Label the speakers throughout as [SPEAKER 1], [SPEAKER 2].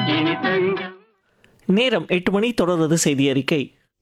[SPEAKER 1] இனி தங்கம்
[SPEAKER 2] நேரம் எட்டு மணி தொடர்வது செய்தி அறிக்கை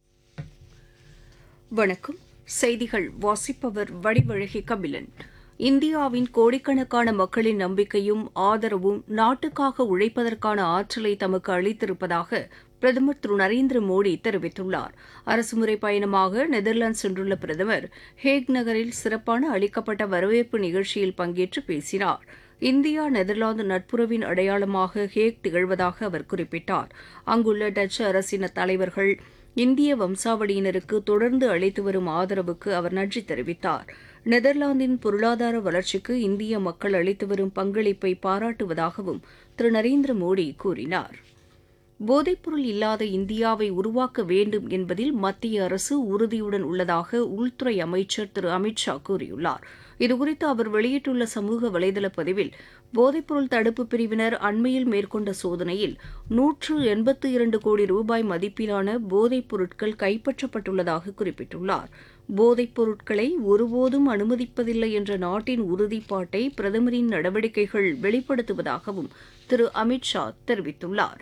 [SPEAKER 3] வணக்கம் செய்திகள் வாசிப்பவர் வடிவழகி கபிலன் இந்தியாவின் கோடிக்கணக்கான மக்களின் நம்பிக்கையும் ஆதரவும் நாட்டுக்காக உழைப்பதற்கான ஆற்றலை தமக்கு அளித்திருப்பதாக பிரதமர் திரு நரேந்திர மோடி தெரிவித்துள்ளார் அரசுமுறை பயணமாக நெதர்லாந்து சென்றுள்ள பிரதமர் ஹேக் நகரில் சிறப்பான அளிக்கப்பட்ட வரவேற்பு நிகழ்ச்சியில் பங்கேற்று பேசினார் இந்தியா நெதர்லாந்து நட்புறவின் அடையாளமாக ஹேக் திகழ்வதாக அவர் குறிப்பிட்டார் அங்குள்ள டச்சு அரசின தலைவர்கள் இந்திய வம்சாவளியினருக்கு தொடர்ந்து அளித்து வரும் ஆதரவுக்கு அவர் நன்றி தெரிவித்தார் நெதர்லாந்தின் பொருளாதார வளர்ச்சிக்கு இந்திய மக்கள் அளித்து வரும் பங்களிப்பை பாராட்டுவதாகவும் திரு நரேந்திர மோடி கூறினார் போதைப்பொருள் இல்லாத இந்தியாவை உருவாக்க வேண்டும் என்பதில் மத்திய அரசு உறுதியுடன் உள்ளதாக உள்துறை அமைச்சர் திரு அமித் ஷா கூறியுள்ளார் இதுகுறித்து அவர் வெளியிட்டுள்ள சமூக வலைதள பதிவில் போதைப்பொருள் தடுப்பு பிரிவினர் அண்மையில் மேற்கொண்ட சோதனையில் நூற்று எண்பத்து இரண்டு கோடி ரூபாய் மதிப்பிலான போதைப் பொருட்கள் கைப்பற்றப்பட்டுள்ளதாக குறிப்பிட்டுள்ளார் போதைப் பொருட்களை ஒருபோதும் அனுமதிப்பதில்லை என்ற நாட்டின் உறுதிப்பாட்டை பிரதமரின் நடவடிக்கைகள் வெளிப்படுத்துவதாகவும் திரு அமித் ஷா தெரிவித்துள்ளார்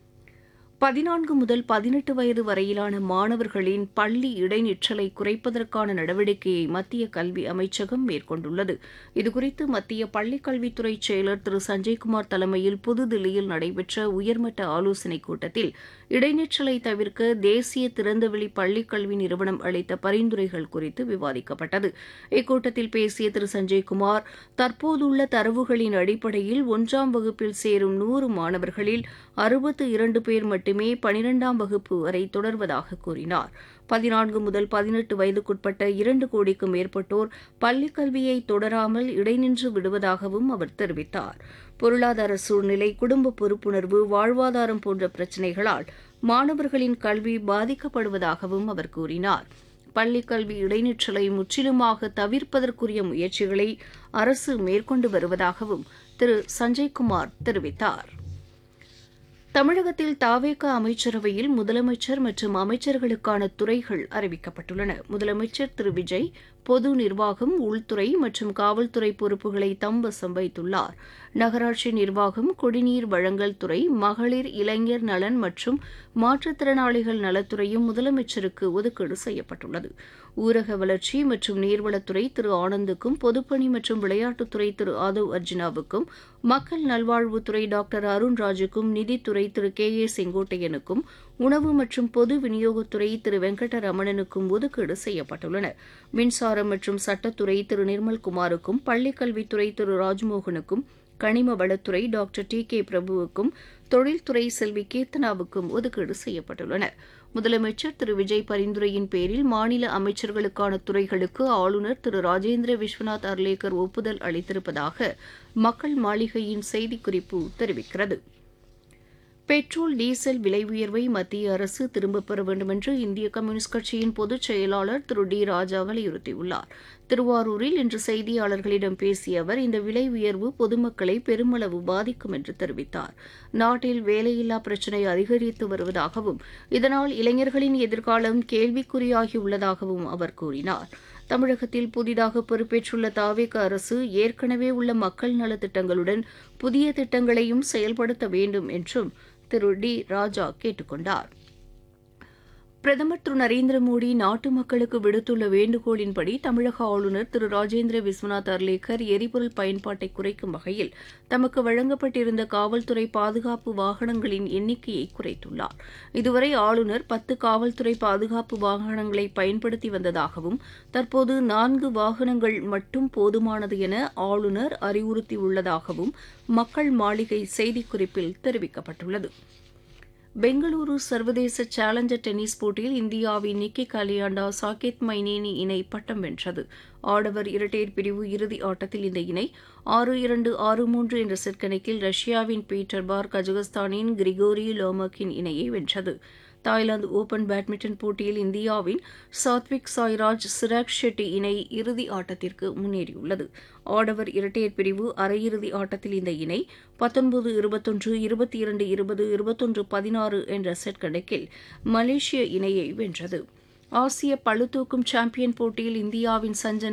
[SPEAKER 3] பதினான்கு முதல் பதினெட்டு வயது வரையிலான மாணவர்களின் பள்ளி இடைநிற்றலை குறைப்பதற்கான நடவடிக்கையை மத்திய கல்வி அமைச்சகம் மேற்கொண்டுள்ளது இதுகுறித்து மத்திய பள்ளிக் கல்வித்துறை செயலர் திரு சஞ்சய்குமார் தலைமையில் புதுதில்லியில் நடைபெற்ற உயர்மட்ட ஆலோசனைக் கூட்டத்தில் இடைநிற்றலை தவிர்க்க தேசிய திறந்தவெளி பள்ளிக் கல்வி நிறுவனம் அளித்த பரிந்துரைகள் குறித்து விவாதிக்கப்பட்டது இக்கூட்டத்தில் பேசிய திரு சஞ்சய்குமார் தற்போதுள்ள தரவுகளின் அடிப்படையில் ஒன்றாம் வகுப்பில் சேரும் நூறு மாணவர்களில் அறுபத்து இரண்டு பேர் மட்டுமே பனிரெண்டாம் வகுப்பு வரை தொடர்வதாக கூறினார் பதினான்கு முதல் பதினெட்டு வயதுக்குட்பட்ட இரண்டு கோடிக்கும் மேற்பட்டோர் பள்ளிக் கல்வியை தொடராமல் இடைநின்று விடுவதாகவும் அவர் தெரிவித்தார் பொருளாதார சூழ்நிலை குடும்ப பொறுப்புணர்வு வாழ்வாதாரம் போன்ற பிரச்சினைகளால் மாணவர்களின் கல்வி பாதிக்கப்படுவதாகவும் அவர் கூறினார் பள்ளிக் கல்வி இடைநிற்றலை முற்றிலுமாக தவிர்ப்பதற்குரிய முயற்சிகளை அரசு மேற்கொண்டு வருவதாகவும் திரு சஞ்சய்குமார் தெரிவித்தார் தமிழகத்தில் தாவேக அமைச்சரவையில் முதலமைச்சர் மற்றும் அமைச்சர்களுக்கான துறைகள் அறிவிக்கப்பட்டுள்ளன முதலமைச்சர் திரு விஜய் பொது நிர்வாகம் உள்துறை மற்றும் காவல்துறை பொறுப்புகளை தம்வசம் வைத்துள்ளார் நகராட்சி நிர்வாகம் குடிநீர் வழங்கல் துறை மகளிர் இளைஞர் நலன் மற்றும் மாற்றுத்திறனாளிகள் நலத்துறையும் முதலமைச்சருக்கு ஒதுக்கீடு செய்யப்பட்டுள்ளது ஊரக வளர்ச்சி மற்றும் நீர்வளத்துறை திரு ஆனந்துக்கும் பொதுப்பணி மற்றும் விளையாட்டுத்துறை திரு ஆதவ் அர்ஜுனாவுக்கும் மக்கள் நல்வாழ்வுத்துறை டாக்டர் அருண்ராஜுக்கும் நிதித்துறை திரு கே ஏ செங்கோட்டையனுக்கும் உணவு மற்றும் பொது விநியோகத்துறை திரு வெங்கடரமணனுக்கும் ஒதுக்கீடு செய்யப்பட்டுள்ளன மின்சாரம் மற்றும் சட்டத்துறை திரு நிர்மல்குமாருக்கும் பள்ளிக்கல்வித்துறை திரு ராஜ்மோகனுக்கும் கனிம வளத்துறை டாக்டர் டி கே பிரபுவுக்கும் தொழில்துறை செல்வி கீர்த்தனாவுக்கும் ஒதுக்கீடு செய்யப்பட்டுள்ளன முதலமைச்சர் திரு விஜய் பரிந்துரையின் பேரில் மாநில அமைச்சர்களுக்கான துறைகளுக்கு ஆளுநர் திரு ராஜேந்திர விஸ்வநாத் அர்லேக்கர் ஒப்புதல் அளித்திருப்பதாக மக்கள் மாளிகையின் செய்திக்குறிப்பு தெரிவிக்கிறது பெட்ரோல் டீசல் விலை உயர்வை மத்திய அரசு திரும்பப் பெற வேண்டுமென்று இந்திய கம்யூனிஸ்ட் கட்சியின் பொதுச் செயலாளர் திரு டி ராஜா வலியுறுத்தியுள்ளார் திருவாரூரில் இன்று செய்தியாளர்களிடம் பேசிய அவர் இந்த விலை உயர்வு பொதுமக்களை பெருமளவு பாதிக்கும் என்று தெரிவித்தார் நாட்டில் வேலையில்லா பிரச்சினை அதிகரித்து வருவதாகவும் இதனால் இளைஞர்களின் எதிர்காலம் கேள்விக்குறியாகியுள்ளதாகவும் அவர் கூறினார் தமிழகத்தில் புதிதாக பொறுப்பேற்றுள்ள தாவேக அரசு ஏற்கனவே உள்ள மக்கள் நலத்திட்டங்களுடன் புதிய திட்டங்களையும் செயல்படுத்த வேண்டும் என்றும் திரு டி ராஜா கேட்டுக் கொண்டார் பிரதமர் திரு நரேந்திர மோடி நாட்டு மக்களுக்கு விடுத்துள்ள வேண்டுகோளின்படி தமிழக ஆளுநர் திரு ராஜேந்திர விஸ்வநாத் அர்லேக்கர் எரிபொருள் பயன்பாட்டை குறைக்கும் வகையில் தமக்கு வழங்கப்பட்டிருந்த காவல்துறை பாதுகாப்பு வாகனங்களின் எண்ணிக்கையை குறைத்துள்ளார் இதுவரை ஆளுநர் பத்து காவல்துறை பாதுகாப்பு வாகனங்களை பயன்படுத்தி வந்ததாகவும் தற்போது நான்கு வாகனங்கள் மட்டும் போதுமானது என ஆளுநர் அறிவுறுத்தியுள்ளதாகவும் மக்கள் மாளிகை செய்திக்குறிப்பில் தெரிவிக்கப்பட்டுள்ளது பெங்களூரு சர்வதேச சேலஞ்சர் டென்னிஸ் போட்டியில் இந்தியாவின் நிக்கி கலியாண்டா சாகேத் மைனேனி இணை பட்டம் வென்றது ஆடவர் இரட்டையர் பிரிவு இறுதி ஆட்டத்தில் இந்த இணை ஆறு இரண்டு ஆறு மூன்று என்ற செட் கணக்கில் ரஷ்யாவின் பீட்டர் பார் கஜகஸ்தானின் கிரிகோரி லோமக்கின் இணையை வென்றது தாய்லாந்து ஓபன் பேட்மிண்டன் போட்டியில் இந்தியாவின் சாத்விக் சாய்ராஜ் சிராக் ஷெட்டி இணை இறுதி ஆட்டத்திற்கு முன்னேறியுள்ளது ஆடவர் இரட்டையர் பிரிவு அரையிறுதி ஆட்டத்தில் இந்த இணை பத்தொன்பது இருபத்தொன்று இருபத்தி இரண்டு இருபது இருபத்தொன்று பதினாறு என்ற செட் கணக்கில் மலேசிய இணையை வென்றது ஆசிய பளுதூக்கும் சாம்பியன் போட்டியில் இந்தியாவின் சஞ்சனா